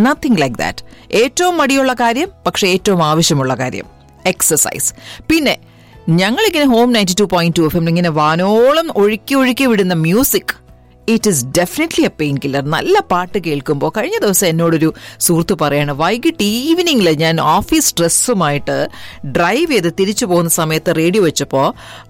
Nothing like that ഏറ്റവും മടിയുള്ള കാര്യം പക്ഷെ ഏറ്റവും ആവശ്യമുള്ള കാര്യം എക്സസൈസ് പിന്നെ ഞങ്ങളിങ്ങനെ home ninety two point two F M ഇങ്ങനെ വാനോളം ഒഴുക്കി ഒഴുക്കി വിടുന്ന music it is definitely a pain killer നല്ല പാട്ട് കേൾക്കുമ്പോൾ കഴിഞ്ഞ ദിവസം എന്നോടൊരു സുഹൃത്ത് പറയാണ് വൈകിട്ട് ഈവനിങ്ങിൽ ഞാൻ ഓഫീസ് സ്ട്രെസ്സുമായിട്ട് ഡ്രൈവ് ചെയ്ത് തിരിച്ചു പോകുന്ന സമയത്ത് റേഡിയോ വെച്ചപ്പോൾ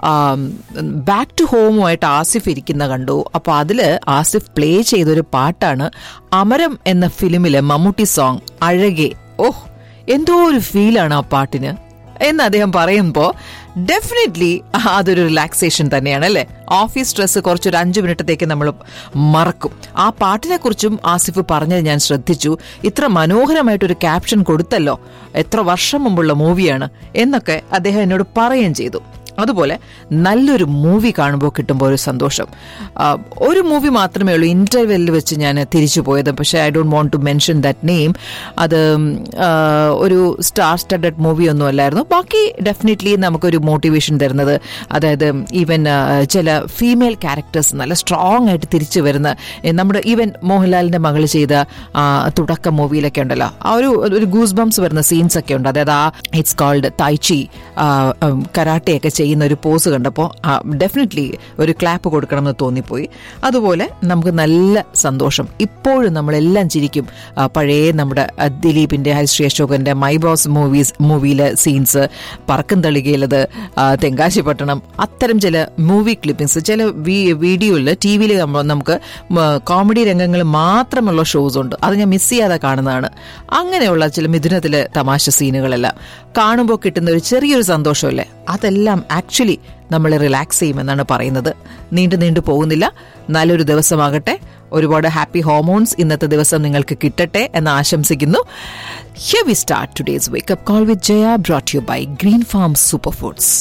ബാക്ക് ടു ഹോമുമായിട്ട് ആസിഫ് ഇരിക്കുന്ന കണ്ടു അപ്പോൾ അതിൽ ആസിഫ് പ്ലേ ചെയ്തൊരു പാട്ടാണ് അമരം എന്ന ഫിലിമിലെ മമ്മൂട്ടി സോങ് അഴകെ ഓഹ് എന്തോ ഒരു ഫീലാണ് ആ പാട്ടിന് എന്ന് അദ്ദേഹം പറയുമ്പോൾ ഡെഫിനറ്റ്ലി അതൊരു റിലാക്സേഷൻ തന്നെയാണ് അല്ലേ ഓഫീസ് സ്ട്രെസ് കുറച്ചൊരു അഞ്ചു മിനിറ്റത്തേക്ക് നമ്മൾ മറക്കും ആ പാട്ടിനെ കുറിച്ചും ആസിഫ് പറഞ്ഞത് ഞാൻ ശ്രദ്ധിച്ചു ഇത്ര മനോഹരമായിട്ടൊരു ക്യാപ്ഷൻ കൊടുത്തല്ലോ എത്ര വർഷം മുമ്പുള്ള മൂവിയാണ് എന്നൊക്കെ അദ്ദേഹം എന്നോട് പറയുകയും ചെയ്തു അതുപോലെ നല്ലൊരു മൂവി കാണുമ്പോൾ കിട്ടുമ്പോൾ ഒരു സന്തോഷം ആ, ഒരു മൂവി മാത്രമേ ഉള്ളൂ ഇന്റർവെല്ലിൽ വെച്ച് ഞാൻ തിരിച്ചു പോയത് പക്ഷേ I don't want to mention that name അത് ആ, ഒരു സ്റ്റാർ സ്റ്റഡഡ് മൂവി ഒന്നും അല്ലായിരുന്നു ബാക്കി ഡെഫിനറ്റ്ലി നമുക്കൊരു മോട്ടിവേഷൻ തരുന്നത് അതായത് ഈവൻ ചില ഫീമെയിൽ ക്യാരക്ടേഴ്സ് നല്ല സ്ട്രോങ് ആയിട്ട് തിരിച്ചു വരുന്ന ഏ, നമ്മുടെ ഈവൻ മോഹൻലാലിന്റെ മകൾ ചെയ്ത ആ, തുടക്കം മൂവിയിലൊക്കെ ഉണ്ടല്ലോ ആ ഒരു ഒരു ഗൂസ് ബംസ് വരുന്ന സീൻസ് ഒക്കെ ഉണ്ട് അതായത് ആ ഇറ്റ്സ് കോൾഡ് തൈച്ചി കരാട്ടെ ഒക്കെ ചെയ്യുന്ന ഒരു പോസ് കണ്ടപ്പോൾ ഡെഫിനറ്റ്ലി ഒരു ക്ലാപ്പ് കൊടുക്കണം എന്ന് തോന്നിപ്പോയി അതുപോലെ നമുക്ക് നല്ല സന്തോഷം ഇപ്പോഴും നമ്മളെല്ലാം ചിരിക്കും ആ, പഴയ നമ്മുടെ ആ, ദിലീപിന്റെ ഹരിശ്രീ അശോകന്റെ മൈ ബോസ് മൂവീസ് മൂവിയിലെ സീൻസ് പറക്കും തളികയിലത് ആ, തെങ്കാശിപട്ടണം അത്തരം ചില മൂവി ക്ലിപ്പിംഗ്സ് ചില വീഡിയോയിൽ ടി വിയിൽ നമുക്ക് കോമഡി രംഗങ്ങൾ മാത്രമുള്ള ഷോസ് ഉണ്ട് അത് ഞാൻ മിസ് ചെയ്യാതെ കാണുന്നതാണ് അങ്ങനെയുള്ള ചില മിഥുനത്തിലെ തമാശ സീനുകളെല്ലാം കാണുമ്പോൾ കിട്ടുന്ന ഒരു ചെറിയൊരു സന്തോഷമല്ലേ അതെല്ലാം ആക്ച്വലി നമ്മളെ റിലാക്സ് ചെയ്യുമെന്നാണ് പറയുന്നത് നീണ്ടു നീണ്ടു പോകുന്നില്ല നല്ലൊരു ദിവസമാകട്ടെ ഒരുപാട് ഹാപ്പി ഹോർമോൺസ് ഇന്നത്തെ ദിവസം നിങ്ങൾക്ക് കിട്ടട്ടെ എന്ന് ആശംസിക്കുന്നു here we start today's wake up call with Jaya brought you by Green Farm Super Foods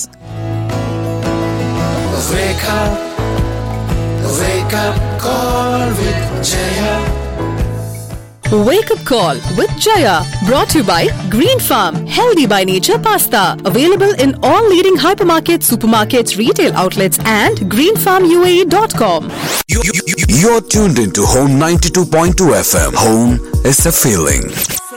Wake up, wake up, call with Jaya. Wake up call with Jaya brought to you by Green Farm Healthy by Nature Pasta available in all leading hypermarkets, supermarkets, retail outlets and greenfarmuae.com. You- you- you- You're tuned into Home 92.2 FM. Home is a feeling.